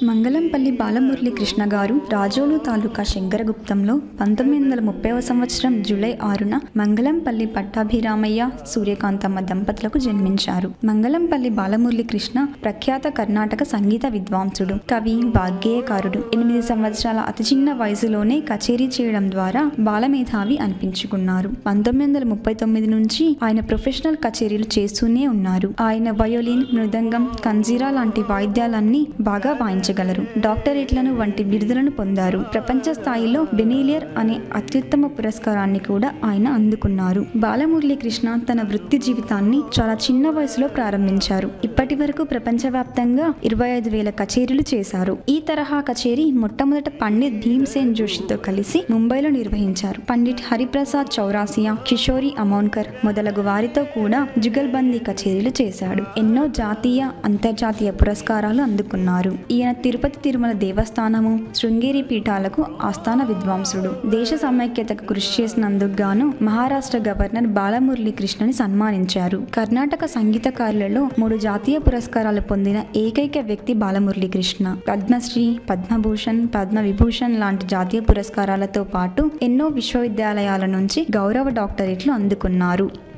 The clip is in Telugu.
మంగళంపల్లి బాలమురళీ కృష్ణ గారు రాజోలు తాలూకా శంకరగుప్తంలో పంతొమ్మిది వందల ముప్పైవ సంవత్సరం జూలై ఆరున మంగళంపల్లి పట్టాభిరామయ్య సూర్యకాంతమ్మ దంపతులకు జన్మించారు మంగళంపల్లి బాలమురళీ కృష్ణ ప్రఖ్యాత కర్ణాటక సంగీత విద్వాంసుడు కవి వాగ్గేయకారుడు ఎనిమిది సంవత్సరాల అతి చిన్న వయసులోనే కచేరీ చేయడం ద్వారా బాలమేధావి అనిపించుకున్నారు పంతొమ్మిది వందల ముప్పై తొమ్మిది నుంచి ఆయన ప్రొఫెషనల్ కచేరీలు చేస్తూనే ఉన్నారు ఆయన వయోలిన్ మృదంగం కంజీరా లాంటి వాయిద్యాలన్నీ బాగా వాయించగలరు డాక్టరేట్లను వంటి బిరుదులను పొందారు ప్రపంచ స్థాయిలో బెనీలియర్ అనే అత్యుత్తమ పురస్కారాన్ని కూడా ఆయన అందుకున్నారు బాలమురళీ కృష్ణ తన వృత్తి జీవితాన్ని చాలా చిన్న వయసులో ప్రారంభించారు ఇప్పటి వరకు ప్రపంచవ్యాప్తంగా ఇరవై ఐదు వేల కచేరీలు చేశారు ఈ తరహా కచేరీ మొట్టమొదట పండిత్ భీమ్సేన్ జోషితో కలిసి ముంబైలో నిర్వహించారు పండిట్ హరిప్రసాద్ చౌరాసియా కిషోరి అమోన్కర్ మొదలగు వారితో కూడా జుగల్బందీ కచేరీలు చేశాడు ఎన్నో జాతీయ అంతర్జాతీయ పురస్కారాలు అందుకున్నారు ఈయన తిరుపతి తిరుమల దేవస్థానము శృంగేరి పీఠాలకు ఆస్థాన విద్వాంసుడు దేశ సమైక్యతకు కృషి చేసినందుకు గాను మహారాష్ట్ర గవర్నర్ బాలమురళీ కృష్ణని సన్మానించారు కర్ణాటక సంగీతకారులలో మూడు జాతీయ పురస్కారాలు పొందిన ఏకైక వ్యక్తి బాలమురళీ కృష్ణ పద్మశ్రీ పద్మభూషణ్ పద్మ విభూషణ్ లాంటి జాతీయ పురస్కారాలతో పాటు ఎన్నో విశ్వవిద్యాలయాల నుంచి గౌరవ డాక్టరేట్లు అందుకున్నారు